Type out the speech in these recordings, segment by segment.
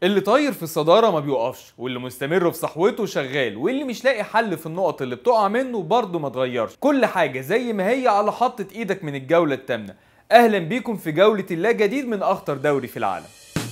اللي طاير في الصدارة ما بيوقفش واللي مستمر في صحوته شغال واللي مش لاقي حل في النقط اللي بتقع منه برضه ما اتغيرش كل حاجة زي ما هي على حطة ايدك من الجولة التامنة اهلا بيكم في جولة اللا جديد من اخطر دوري في العالم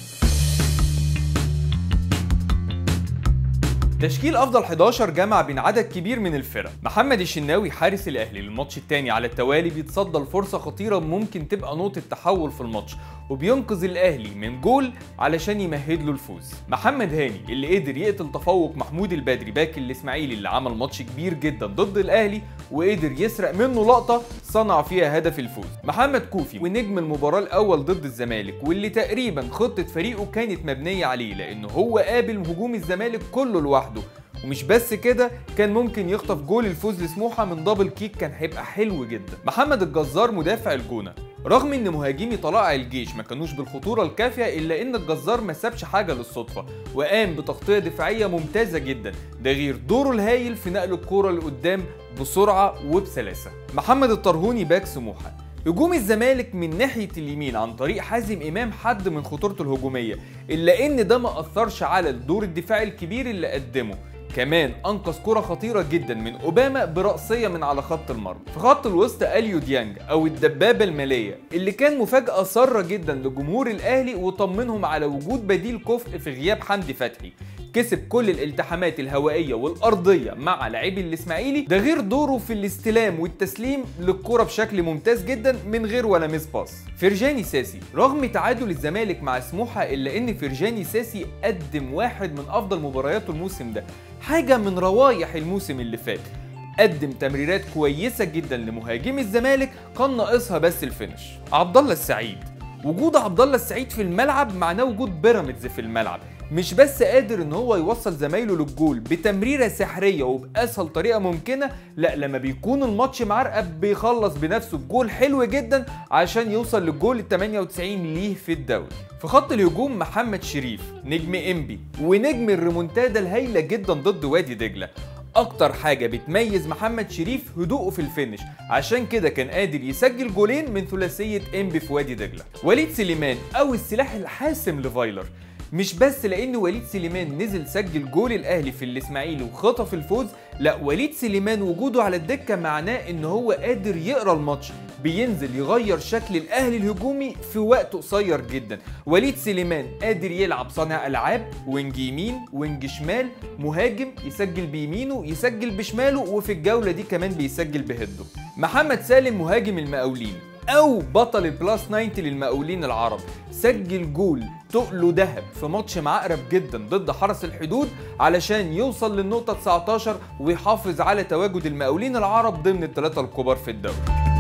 تشكيل افضل 11 جمع بين عدد كبير من الفرق محمد الشناوي حارس الاهلي للماتش الثاني على التوالي بيتصدى لفرصه خطيره ممكن تبقى نقطه تحول في الماتش وبينقذ الاهلي من جول علشان يمهد له الفوز محمد هاني اللي قدر يقتل تفوق محمود البدري باك الاسماعيلي اللي عمل ماتش كبير جدا ضد الاهلي وقدر يسرق منه لقطه صنع فيها هدف الفوز محمد كوفي ونجم المباراه الاول ضد الزمالك واللي تقريبا خطه فريقه كانت مبنيه عليه لانه هو قابل هجوم الزمالك كله لوحده ومش بس كده كان ممكن يخطف جول الفوز لسموحه من دبل كيك كان هيبقى حلو جدا محمد الجزار مدافع الجونه رغم ان مهاجمي طلائع الجيش ما كانوش بالخطوره الكافيه الا ان الجزار ما سابش حاجه للصدفه وقام بتغطيه دفاعيه ممتازه جدا ده غير دوره الهايل في نقل الكوره لقدام بسرعه وبسلاسه محمد الطرهوني باك سموحه هجوم الزمالك من ناحيه اليمين عن طريق حازم امام حد من خطورته الهجوميه الا ان ده ما اثرش على الدور الدفاعي الكبير اللي قدمه كمان انقذ كرة خطيرة جدا من اوباما برأسية من على خط المرمى في خط الوسط اليو ديانج او الدبابة المالية اللي كان مفاجأة سارة جدا لجمهور الاهلي وطمنهم على وجود بديل كفء في غياب حمدي فتحي كسب كل الالتحامات الهوائيه والارضيه مع لاعبي الاسماعيلي ده غير دوره في الاستلام والتسليم للكره بشكل ممتاز جدا من غير ولا ميس باس فرجاني ساسي رغم تعادل الزمالك مع سموحه الا ان فرجاني ساسي قدم واحد من افضل مبارياته الموسم ده حاجه من روايح الموسم اللي فات قدم تمريرات كويسه جدا لمهاجم الزمالك كان ناقصها بس الفينش عبد الله السعيد وجود عبد الله السعيد في الملعب معناه وجود بيراميدز في الملعب مش بس قادر ان هو يوصل زمايله للجول بتمريره سحريه وباسهل طريقه ممكنه لا لما بيكون الماتش معرقب بيخلص بنفسه بجول حلو جدا عشان يوصل للجول ال 98 ليه في الدوري في خط الهجوم محمد شريف نجم انبي ونجم الريمونتادا الهايله جدا ضد وادي دجله اكتر حاجه بتميز محمد شريف هدوءه في الفينش عشان كده كان قادر يسجل جولين من ثلاثيه انبي في وادي دجله وليد سليمان او السلاح الحاسم لفايلر مش بس لان وليد سليمان نزل سجل جول الاهلي في الاسماعيلي وخطف الفوز لا وليد سليمان وجوده على الدكه معناه ان هو قادر يقرا الماتش بينزل يغير شكل الاهلي الهجومي في وقت قصير جدا وليد سليمان قادر يلعب صانع العاب وينج يمين وينج شمال مهاجم يسجل بيمينه يسجل بشماله وفي الجوله دي كمان بيسجل بهده محمد سالم مهاجم المقاولين او بطل البلاس 90 للمقاولين العرب سجل جول تقله ذهب في ماتش معقرب جدا ضد حرس الحدود علشان يوصل للنقطة 19 ويحافظ على تواجد المقاولين العرب ضمن الثلاثة الكبار في الدوري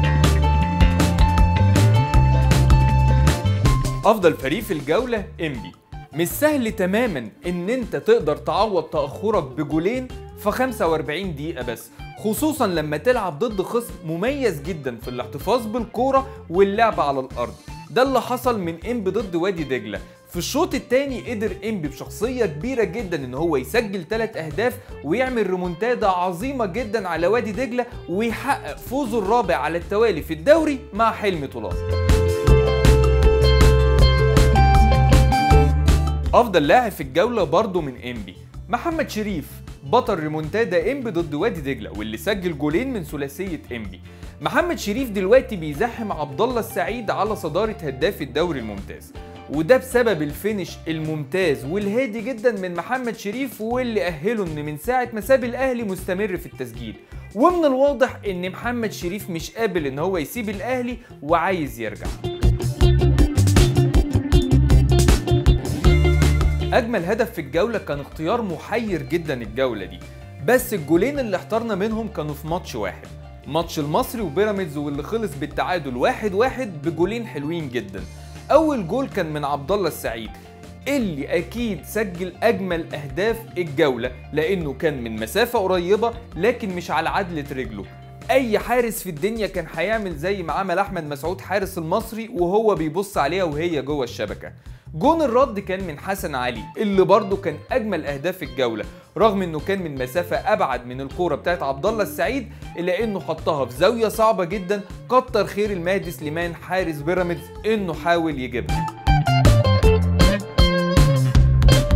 افضل فريق في الجولة انبي مش سهل تماما ان انت تقدر تعوض تأخرك بجولين في 45 دقيقة بس خصوصا لما تلعب ضد خصم مميز جدا في الاحتفاظ بالكورة واللعب على الارض ده اللي حصل من انبي ضد وادي دجله في الشوط الثاني قدر انبي بشخصيه كبيره جدا ان هو يسجل ثلاث اهداف ويعمل ريمونتادا عظيمه جدا على وادي دجله ويحقق فوزه الرابع على التوالي في الدوري مع حلمي طولان افضل لاعب في الجوله برضه من انبي محمد شريف بطل ريمونتادا انبي ضد وادي دجله واللي سجل جولين من ثلاثيه انبي محمد شريف دلوقتي بيزاحم عبد الله السعيد على صداره هداف الدوري الممتاز وده بسبب الفينش الممتاز والهادي جدا من محمد شريف واللي اهله ان من ساعه ما ساب الاهلي مستمر في التسجيل ومن الواضح ان محمد شريف مش قابل ان هو يسيب الاهلي وعايز يرجع اجمل هدف في الجوله كان اختيار محير جدا الجوله دي بس الجولين اللي احترنا منهم كانوا في ماتش واحد ماتش المصري وبيراميدز واللي خلص بالتعادل واحد واحد بجولين حلوين جدا اول جول كان من عبد الله السعيد اللي اكيد سجل اجمل اهداف الجوله لانه كان من مسافه قريبه لكن مش على عدله رجله اي حارس في الدنيا كان هيعمل زي ما عمل احمد مسعود حارس المصري وهو بيبص عليها وهي جوه الشبكه جون الرد كان من حسن علي اللي برضه كان اجمل اهداف الجوله رغم انه كان من مسافه ابعد من الكوره بتاعت عبد الله السعيد الا انه حطها في زاويه صعبه جدا كتر خير المهدي سليمان حارس بيراميدز انه حاول يجيبها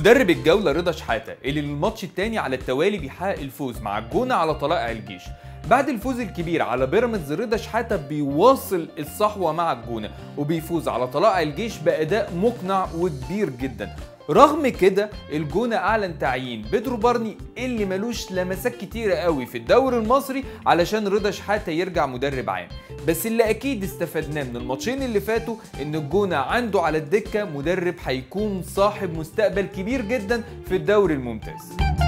مدرب الجولة رضا شحاتة اللي للماتش التاني على التوالي بيحقق الفوز مع الجونة على طلائع الجيش بعد الفوز الكبير على بيراميدز رضا شحاتة بيواصل الصحوة مع الجونة وبيفوز على طلائع الجيش بأداء مقنع وكبير جدا رغم كده الجونة أعلن تعيين بيدرو بارني اللي ملوش لمسات كتيرة قوي في الدوري المصري علشان رضا شحاتة يرجع مدرب عام بس اللي أكيد استفدناه من الماتشين اللي فاتوا إن الجونة عنده على الدكة مدرب هيكون صاحب مستقبل كبير جدا في الدوري الممتاز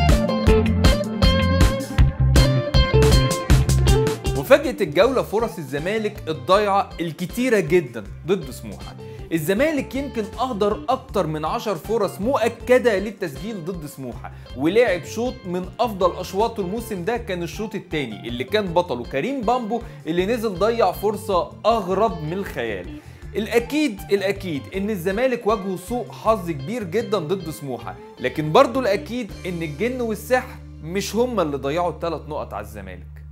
مفاجأة الجولة فرص الزمالك الضايعة الكتيرة جدا ضد سموحة الزمالك يمكن اهدر اكتر من 10 فرص مؤكده للتسجيل ضد سموحه ولعب شوط من افضل اشواطه الموسم ده كان الشوط الثاني اللي كان بطله كريم بامبو اللي نزل ضيع فرصه اغرب من الخيال الاكيد الاكيد ان الزمالك واجهه سوء حظ كبير جدا ضد سموحه لكن برضه الاكيد ان الجن والسحر مش هما اللي ضيعوا الثلاث نقط على الزمالك